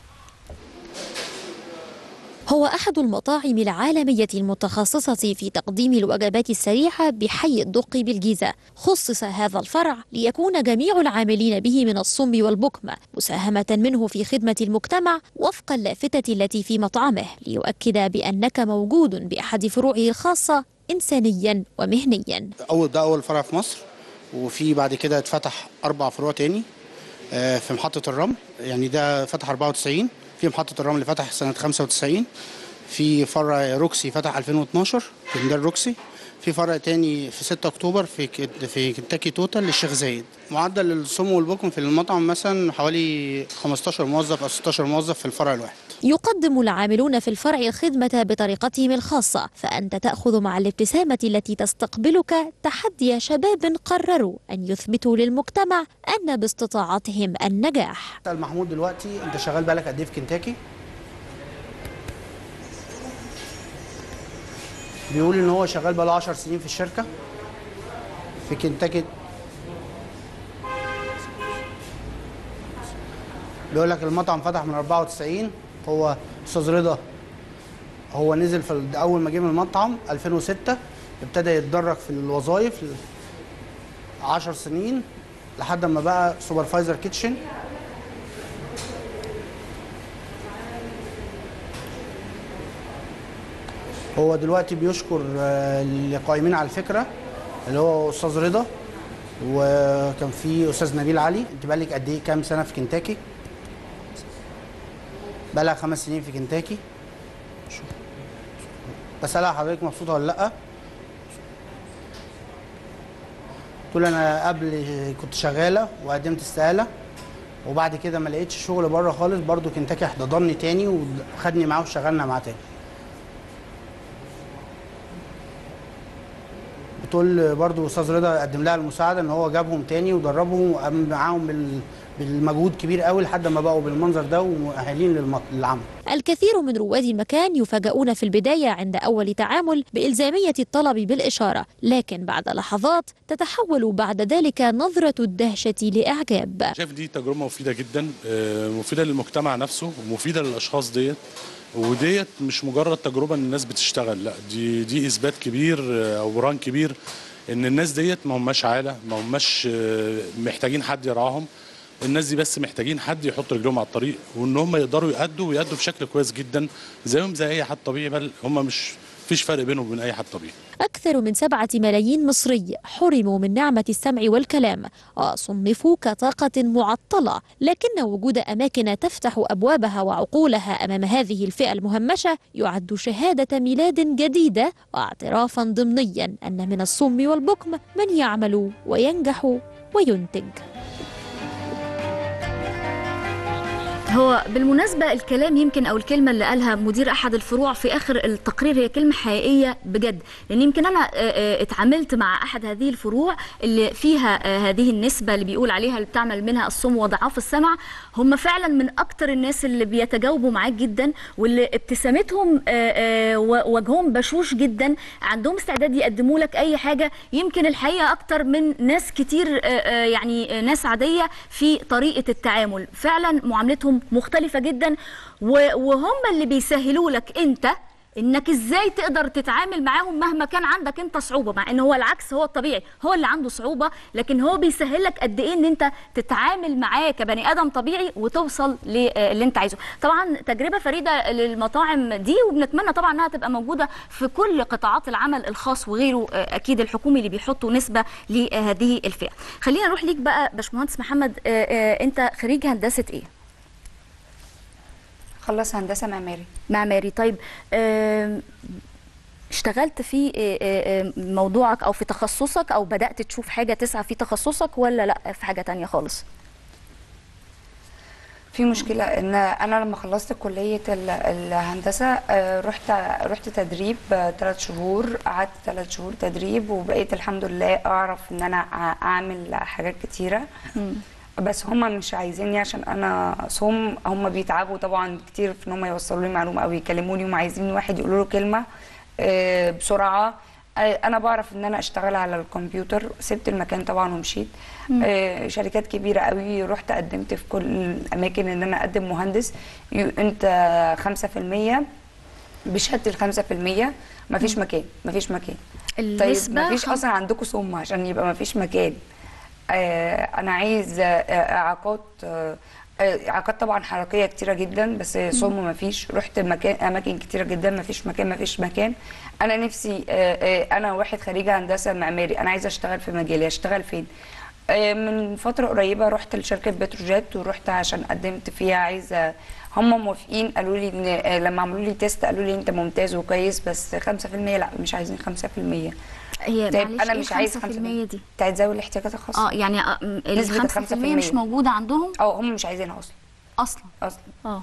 هو أحد المطاعم العالمية المتخصصة في تقديم الوجبات السريعة بحي الدقي بالجيزة خصص هذا الفرع ليكون جميع العاملين به من الصم والبكم مساهمة منه في خدمة المجتمع وفق اللافتة التي في مطعمه ليؤكد بأنك موجود بأحد فروعه الخاصة إنسانيا ومهنيا اول ده اول فرع في مصر وفي بعد كده اتفتح اربع فروع تاني آه، في محطه الرمل يعني ده فتح 94 في محطه الرمل فتح سنه 95 في فرع روكسي فتح 2012 في ميدان روكسي في فرع تاني في 6 اكتوبر في كت- في كنتاكي توتال للشيخ زايد معدل السم والبكم في المطعم مثلا حوالي 15 موظف او 16 موظف في الفرع الواحد يقدم العاملون في الفرع الخدمة بطريقتهم الخاصة فأنت تأخذ مع الابتسامة التي تستقبلك تحدي شباب قرروا أن يثبتوا للمجتمع أن باستطاعتهم النجاح اسال محمود دلوقتي انت شغال بقالك قد ايه في كنتاكي بيقول ان هو شغال بقاله 10 سنين في الشركه في كنتاكي بيقول لك المطعم فتح من 94 هو استاذ رضا هو نزل في ال- اول ما جه من المطعم 2006 ابتدى يتدرج في الوظائف 10 سنين لحد ما بقى سوبرفايزر كيتشن هو دلوقتي بيشكر آه، اللي قائمين على الفكره اللي هو استاذ رضا وكان في استاذ نبيل علي انت بقالك قد ايه كام سنه في كنتاكي بقالها خمس سنين في كنتاكي بسألها حضرتك مبسوطه ولا لا تقول انا قبل كنت شغاله وقدمت استقاله وبعد كده ما لقيتش شغل بره خالص برضو كنتاكي احتضنني تاني وخدني معاه وشغلنا معاه تاني بتقول برضو استاذ رضا قدم لها المساعده ان هو جابهم تاني ودربهم وقام معاهم بال... بالمجهود كبير قوي لحد ما بقوا بالمنظر ده ومؤهلين للم... للعمل الكثير من رواد المكان يفاجؤون في البداية عند أول تعامل بإلزامية الطلب بالإشارة لكن بعد لحظات تتحول بعد ذلك نظرة الدهشة لإعجاب شايف دي تجربه مفيده جدا آه، مفيده للمجتمع نفسه ومفيده للاشخاص ديت وديت مش مجرد تجربه ان الناس بتشتغل لا دي دي اثبات كبير آه، او برهان كبير ان الناس ديت ما هماش عاله ما هماش آه، محتاجين حد يرعاهم الناس دي بس محتاجين حد يحط رجلهم على الطريق وان هم يقدروا يأدوا ويأدوا بشكل كويس جدا زيهم زي اي حد طبيعي بل هم مش فيش فرق بينهم وبين اي حد طبيعي أكثر من سبعة ملايين مصري حرموا من نعمة السمع والكلام وصنفوا كطاقة معطلة لكن وجود أماكن تفتح أبوابها وعقولها أمام هذه الفئة المهمشة يعد شهادة ميلاد جديدة واعترافا ضمنيا أن من الصم والبكم من يعمل وينجح وينتج هو بالمناسبة الكلام يمكن أو الكلمة اللي قالها مدير أحد الفروع في آخر التقرير هي كلمة حقيقية بجد لأن يمكن أنا آه، آه، اتعاملت مع أحد هذه الفروع اللي فيها آه، هذه النسبة اللي بيقول عليها اللي بتعمل منها الصم وضعاف السمع هم فعلا من أكتر الناس اللي بيتجاوبوا معاك جدا واللي ابتسامتهم آه، آه، ووجههم بشوش جدا عندهم استعداد يقدموا لك أي حاجة يمكن الحقيقة أكتر من ناس كتير آه، آه، يعني آه، ناس عادية في طريقة التعامل فعلا معاملتهم مختلفة جدا و- وهم اللي بيسهلوا لك انت انك ازاي تقدر تتعامل معاهم مهما كان عندك انت صعوبه مع ان هو العكس هو الطبيعي هو اللي عنده صعوبه لكن هو بيسهل لك قد ايه ان انت تتعامل معاه كبني ادم طبيعي وتوصل للي انت عايزه طبعا تجربه فريده للمطاعم دي وبنتمنى طبعا انها تبقى موجوده في كل قطاعات العمل الخاص وغيره آه، اكيد الحكومي اللي بيحطوا نسبه لهذه الفئه خلينا نروح ليك بقى باشمهندس محمد آه، آه، انت خريج هندسه ايه خلص هندسه معماري معماري طيب آم، اشتغلت في آه، آه، موضوعك او في تخصصك او بدأت تشوف حاجة تسعى في تخصصك ولا لا في حاجة تانية خالص في مشكلة ان انا لما خلصت كلية ال- الهندسة آه، رحت رحت تدريب ثلاث شهور قعدت ثلاث شهور تدريب وبقيت الحمد لله اعرف ان انا أع- اعمل حاجات كتيرة بس هم مش عايزيني عشان انا صم هم بيتعبوا طبعا كتير في ان هم يوصلوا لي معلومة او يكلموني وهم عايزين واحد يقول له كلمة آه، بسرعة آه، انا بعرف ان انا اشتغل على الكمبيوتر سبت المكان طبعا ومشيت آه، شركات كبيره قوي رحت قدمت في كل الاماكن ان انا اقدم مهندس يو- انت 5% بشهاده ال 5% مفيش مكان مفيش مكان طيب النسبة مفيش خم- اصلا عندكم صم عشان يبقى مفيش مكان آه، انا عايز آه، اعاقات آه، آه، اعاقات طبعا حركيه كتيره جدا بس صم مفيش رحت مكان اماكن كتيره جدا مفيش مكان مفيش مكان انا نفسي آه، آه، انا واحد خريج هندسه معماري انا عايزه اشتغل في مجالي اشتغل فين آه، من فتره قريبه رحت لشركه بتروجيت ورحت عشان قدمت فيها عايزه هم موافقين قالوا لي ان آه، لما عملوا لي تيست قالوا لي انت ممتاز وكويس بس 5% لا مش عايزين 5% هي طيب معلش انا إيه مش عايز 5% 5% دي بتاعت ذوي الاحتياجات الخاصه اه يعني آه، م- ال نسبة 5% 5% مش موجودة عندهم اه هم مش عايزينها اصلا اصلا اصلا اه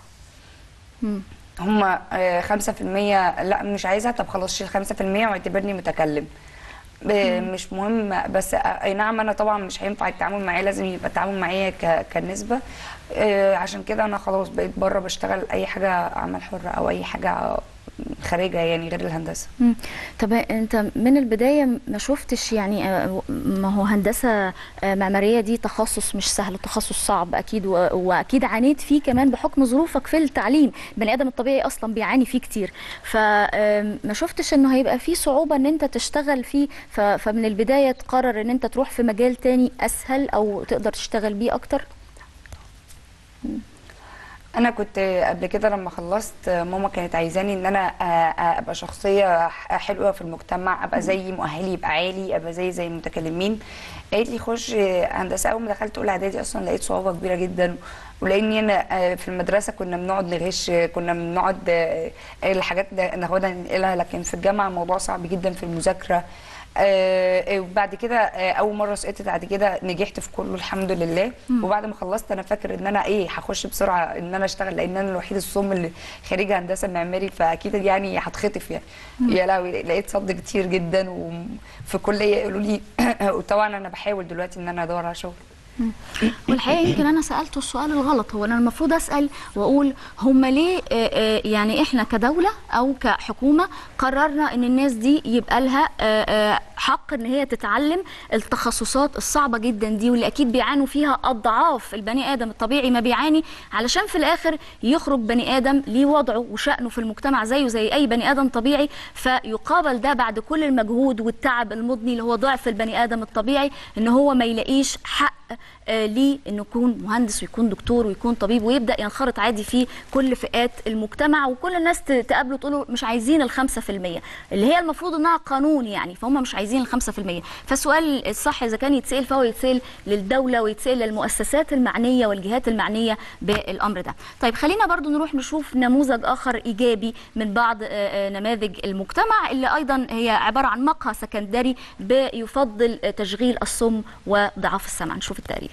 هم آه، 5% لا مش عايزها طب خلاص شيل 5% واعتبرني متكلم ب- مش مهم بس آه، اي نعم انا طبعا مش هينفع التعامل معايا لازم يبقى التعامل معايا ك- كنسبه آه، عشان كده انا خلاص بقيت بره بشتغل اي حاجه عمل حر او اي حاجه خارجه يعني غير الهندسه مم. طب انت من البدايه ما شفتش يعني آه، ما هو هندسه آه، معماريه دي تخصص مش سهل تخصص صعب اكيد و- واكيد عانيت فيه كمان بحكم ظروفك في التعليم بني ادم الطبيعي اصلا بيعاني فيه كتير فما شفتش انه هيبقى فيه صعوبه ان انت تشتغل فيه ف- فمن البدايه تقرر ان انت تروح في مجال تاني اسهل او تقدر تشتغل بيه اكتر انا كنت قبل كده لما خلصت ماما كانت عايزاني ان انا آه، آه، ابقى شخصيه حلوه في المجتمع ابقى زي مؤهلي يبقى عالي ابقى زي زي المتكلمين قالت لي خش هندسه اول ما دخلت اولى اعدادي اصلا لقيت صعوبه كبيره جدا ولاني انا آه، في المدرسه كنا بنقعد نغش كنا بنقعد آه، الحاجات ده ناخدها ننقلها لكن في الجامعه الموضوع صعب جدا في المذاكره آه، وبعد كده آه، اول مره سقطت بعد كده نجحت في كله الحمد لله وبعد ما خلصت انا فاكر ان انا ايه هخش بسرعه ان انا اشتغل لان انا الوحيد الصم اللي خريج هندسه معماري فاكيد يعني هتخطف يعني يا لهوي لقيت صد كتير جدا وفي كليه يقولوا لي وطبعا انا بحاول دلوقتي ان انا ادور على شغل والحقيقه يمكن انا سالته السؤال الغلط هو انا المفروض اسال واقول هم ليه آه، آه، يعني احنا كدوله او كحكومه قررنا ان الناس دي يبقى لها آه، آه، حق ان هي تتعلم التخصصات الصعبه جدا دي واللي اكيد بيعانوا فيها اضعاف البني ادم الطبيعي ما بيعاني علشان في الاخر يخرج بني ادم ليه وضعه وشانه في المجتمع زيه زي اي بني ادم طبيعي فيقابل ده بعد كل المجهود والتعب المضني اللي هو ضعف البني ادم الطبيعي ان هو ما يلاقيش حق آه، ليه انه يكون مهندس ويكون دكتور ويكون طبيب ويبدا ينخرط عادي في كل فئات المجتمع وكل الناس ت- تقابله تقول له مش عايزين الخمسة في المية اللي هي المفروض انها قانون يعني فهم مش عايزين الخمسة في المية فالسؤال الصح اذا كان يتسال فهو يتسال للدوله ويتسال للمؤسسات المعنيه والجهات المعنيه بالامر ده طيب خلينا برضو نروح نشوف نموذج اخر ايجابي من بعض آه، آه، نماذج المجتمع اللي ايضا هي عباره عن مقهى سكندري بيفضل آه، تشغيل الصم وضعاف السمع نشوف التقرير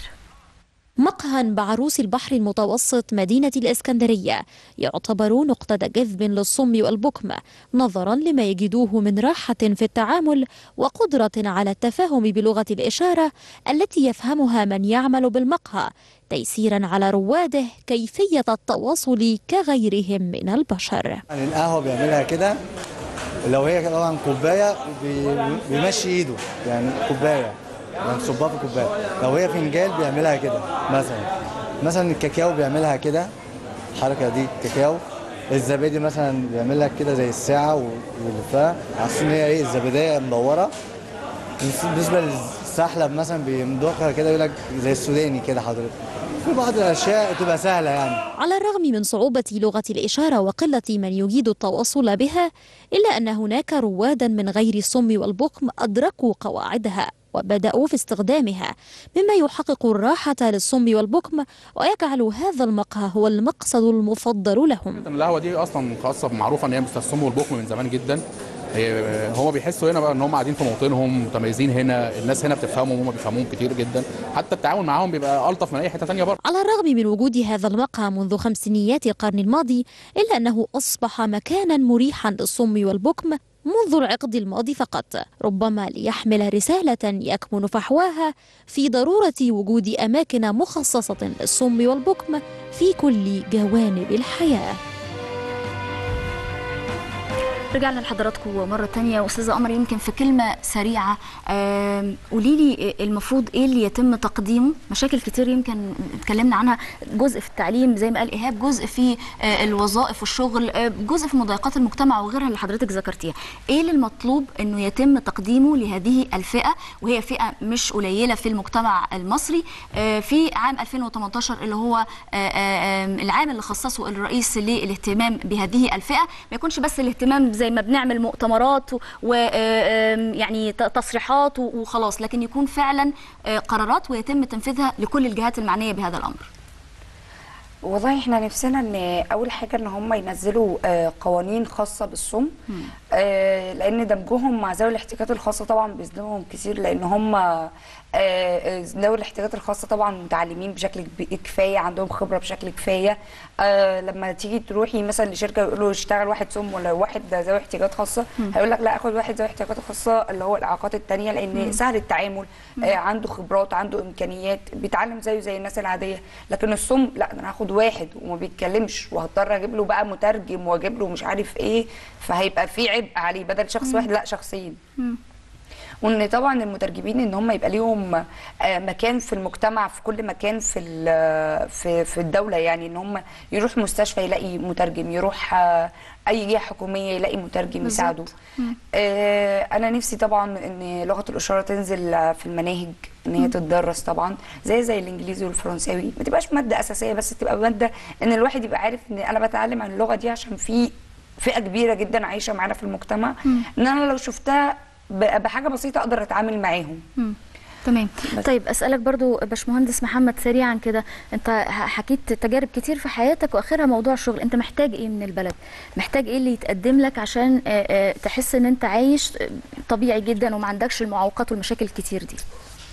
مقهى بعروس البحر المتوسط مدينة الإسكندرية يعتبر نقطة جذب للصم والبكم نظرا لما يجدوه من راحة في التعامل وقدرة على التفاهم بلغة الإشارة التي يفهمها من يعمل بالمقهى تيسيرا على رواده كيفية التواصل كغيرهم من البشر يعني القهوة بيعملها كده لو هي طبعا كوباية بي- بيمشي ايده يعني كوباية يعني صبها في كوباية لو هي فنجان بيعملها كده مثلا مثلا الكاكاو بيعملها كده الحركة دي كاكاو الزبادي مثلا بيعمل لك كده زي الساعة و- ويلفها على أساس إن هي إيه الزبدية مدورة بالنسبة للسحلب مثلا بيمضخها كده يقول لك زي السوداني كده حضرتك في بعض الأشياء تبقى سهلة يعني على الرغم من صعوبة لغة الإشارة وقلة من يجيد التواصل بها إلا أن هناك روادا من غير الصم والبكم أدركوا قواعدها وبدأوا في استخدامها مما يحقق الراحة للصم والبكم ويجعل هذا المقهى هو المقصد المفضل لهم القهوه دي اصلا خاصه معروفه ان هي بتستسم والبكم من زمان جدا هي- هما بيحسوا هنا بقى ان هم قاعدين في موطنهم متميزين هنا الناس هنا بتفهمهم وهم بيفهموهم كتير جدا حتى التعامل معاهم بيبقى الطف من اي حته تانية بره على الرغم من وجود هذا المقهى منذ خمسينيات القرن الماضي إلا أنه أصبح مكانا مريحا للصم والبكم منذ العقد الماضي فقط ربما ليحمل رسالة يكمن فحواها في ضرورة وجود أماكن مخصصة للصم والبكم في كل جوانب الحياة رجعنا لحضراتكم مرة تانية أستاذة قمر يمكن في كلمة سريعة آم، قولي لي المفروض إيه اللي يتم تقديمه مشاكل كتير يمكن اتكلمنا عنها جزء في التعليم زي ما قال إيهاب جزء في آه، الوظائف والشغل آه، جزء في مضايقات المجتمع وغيرها اللي حضرتك ذكرتيها إيه اللي المطلوب إنه يتم تقديمه لهذه الفئة وهي فئة مش قليلة في المجتمع المصري آه، في عام 2018 اللي هو آه، آه، آم، العام اللي خصصه الرئيس للاهتمام بهذه الفئة ما يكونش بس الاهتمام زي ما بنعمل مؤتمرات ويعني تصريحات و- وخلاص لكن يكون فعلا آه، قرارات ويتم تنفيذها لكل الجهات المعنية بهذا الأمر والله احنا نفسنا ان اول حاجه ان هم ينزلوا آه، قوانين خاصه بالصم آه، لان دمجهم مع ذوي الاحتياجات الخاصه طبعا بيصدمهم كتير لان هم آه، آه، ذوي الاحتياجات الخاصه طبعا متعلمين بشكل كبي- كفايه عندهم خبره بشكل كفايه آه، لما تيجي تروحي مثلا لشركه يقولوا اشتغل واحد صم ولا واحد ذوي احتياجات خاصه هيقول لك لا اخد واحد ذوي احتياجات خاصه اللي هو الاعاقات التانيه لان سهل التعامل آه، عنده خبرات عنده امكانيات بيتعلم زيه زي الناس العاديه لكن الصم لا ده انا هاخد واحد وما بيتكلمش وهضطر اجيب له بقى مترجم واجيب له مش عارف ايه فهيبقى في عبء عليه بدل شخص واحد لا شخصين وان طبعا المترجمين ان هم يبقى ليهم آه، مكان في المجتمع في كل مكان في ال- في في الدوله يعني ان هم يروح مستشفى يلاقي مترجم يروح آه، اي جهه حكوميه يلاقي مترجم يساعده آه، انا نفسي طبعا ان لغه الاشاره تنزل آه، في المناهج ان هي تتدرس طبعا زي زي الانجليزي والفرنساوي ما تبقاش ماده اساسيه بس تبقى ماده ان الواحد يبقى عارف ان انا بتعلم عن اللغه دي عشان في فئه كبيره جدا عايشه معانا في المجتمع ان انا لو شفتها ب- بحاجه بسيطه اقدر اتعامل معاهم تمام طيب اسالك برضو باشمهندس محمد سريعا كده انت ح- حكيت تجارب كتير في حياتك واخرها موضوع الشغل انت محتاج ايه من البلد محتاج ايه اللي يتقدم لك عشان آه، آه، تحس ان انت عايش آه، طبيعي جدا وما عندكش المعوقات والمشاكل الكتير دي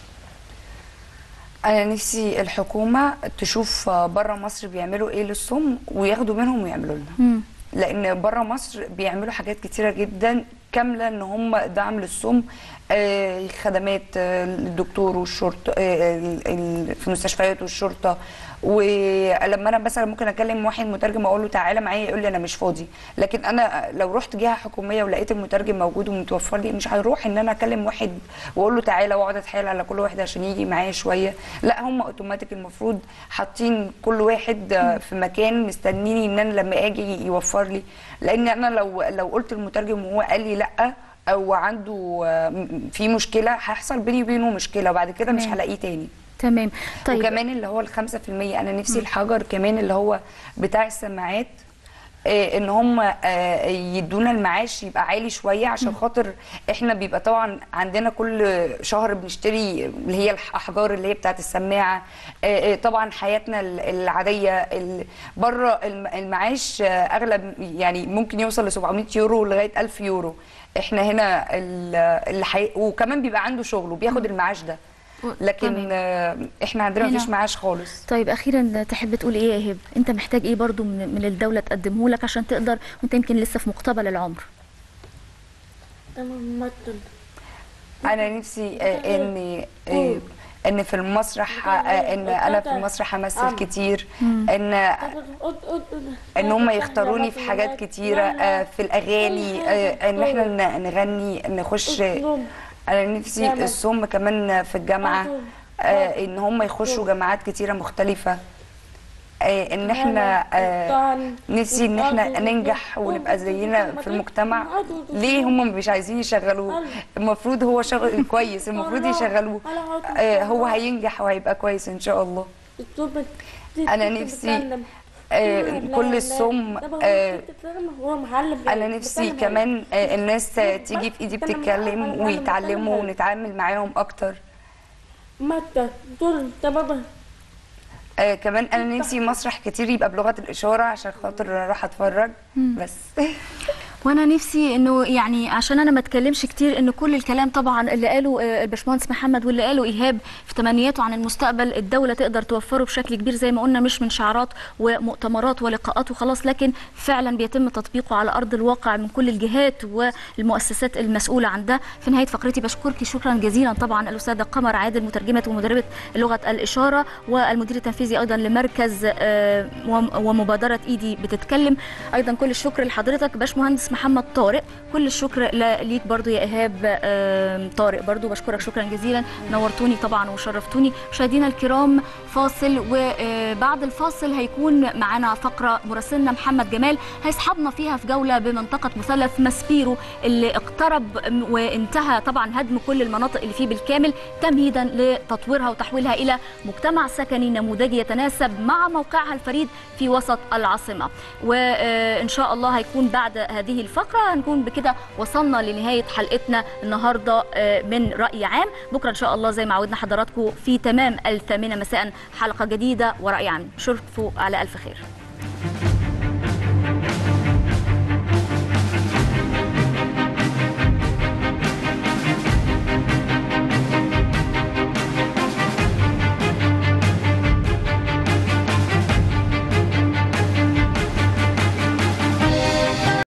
انا نفسي الحكومه تشوف بره مصر بيعملوا ايه للصم وياخدوا منهم ويعملوا لنا مم. لان بره مصر بيعملوا حاجات كتيره جدا كامله ان هم دعم للصم آه، خدمات آه، الدكتور والشرطه آه، ال- ال- في المستشفيات والشرطه ولما انا مثلا ممكن اكلم واحد مترجم اقول له تعالى معايا يقول لي انا مش فاضي لكن انا لو رحت جهه حكوميه ولقيت المترجم موجود ومتوفر لي مش هيروح ان انا اكلم واحد واقول له تعالى واقعد اتحايل على كل واحد عشان يجي معايا شويه لا هم اوتوماتيك المفروض حاطين كل واحد آه، في مكان مستنيني ان انا لما اجي يوفر لي لان انا لو لو قلت المترجم وهو قال لي لا او عنده آه، م- في مشكله هيحصل بيني وبينه مشكله وبعد كده مش تمام. هلاقيه تاني تمام طيب وكمان اللي هو الخمسة في المية أنا نفسي الحجر كمان اللي هو بتاع السماعات آه، ان هم آه، يدونا المعاش يبقى عالي شويه عشان خاطر احنا بيبقى طبعا عندنا كل شهر بنشتري اللي هي الاحجار اللي هي بتاعت السماعه آه، آه، طبعا حياتنا ال- العاديه ال- بره الم- المعاش آه، اغلب يعني ممكن يوصل ل 700 يورو لغايه 1000 يورو احنا هنا ال- الحي... وكمان بيبقى عنده شغل وبياخد المعاش ده لكن تمام. آه، احنا عندنا هنا. مفيش معاش خالص طيب اخيرا تحب تقول ايه يا ايهاب انت محتاج ايه برضو من, من الدوله تقدمه لك عشان تقدر وانت يمكن لسه في مقتبل العمر تمام مثل انا نفسي آه، ان آه، ان في المسرح آه، ان انا في المسرح همثل كتير ان ان هم يختاروني في حاجات كتيره آه، في الاغاني آه، ان احنا ن- نغني نخش انا نفسي الصم كمان في الجامعه آه، ان هم يخشوا جامعات كتيره مختلفه آه، ان احنا آه، نفسي ان احنا ننجح ونبقى زينا في المجتمع ليه هم مش عايزين يشغلوه المفروض هو شغل كويس المفروض يشغلوه آه، هو هينجح وهيبقى كويس ان شاء الله أنا نفسي، آه، كل الصم، آه، انا نفسي كمان آه، الناس تيجي في ايدي بتتكلم ويتعلموا ونتعامل معاهم اكتر متى دول تمام آه كمان انا نفسي مسرح كتير يبقى بلغه الاشاره عشان خاطر اروح اتفرج بس وانا نفسي انه يعني عشان انا ما اتكلمش كتير ان كل الكلام طبعا اللي قاله آه، الباشمهندس محمد واللي قاله ايهاب في تمنياته عن المستقبل الدوله تقدر توفره بشكل كبير زي ما قلنا مش من شعارات ومؤتمرات ولقاءات وخلاص لكن فعلا بيتم تطبيقه على ارض الواقع من كل الجهات والمؤسسات المسؤوله عن ده في نهايه فقرتي بشكرك شكرا جزيلا طبعا الاستاذه قمر عادل مترجمه ومدربه لغه الاشاره والمدير التنفيذي ايضا لمركز آه، وم- ومبادره ايدي بتتكلم ايضا كل الشكر لحضرتك باشمهندس محمد طارق كل الشكر ل- ليك برضو يا ايهاب آم، طارق برضو بشكرك شكرا جزيلا نورتوني طبعا وشرفتوني مشاهدينا الكرام فاصل وبعد الفاصل هيكون معانا فقره مراسلنا محمد جمال هيصحبنا فيها في جوله بمنطقه مثلث ماسبيرو اللي اقترب وانتهى طبعا هدم كل المناطق اللي فيه بالكامل تمهيدا لتطويرها وتحويلها الى مجتمع سكني نموذجي يتناسب مع موقعها الفريد في وسط العاصمه وان شاء الله هيكون بعد هذه الفقره هنكون بكده وصلنا لنهايه حلقتنا النهارده آه، من راي عام بكره ان شاء الله زي ما عودنا حضراتكم في تمام الثامنه مساء حلقه جديده وراي عام شوفوا على الف خير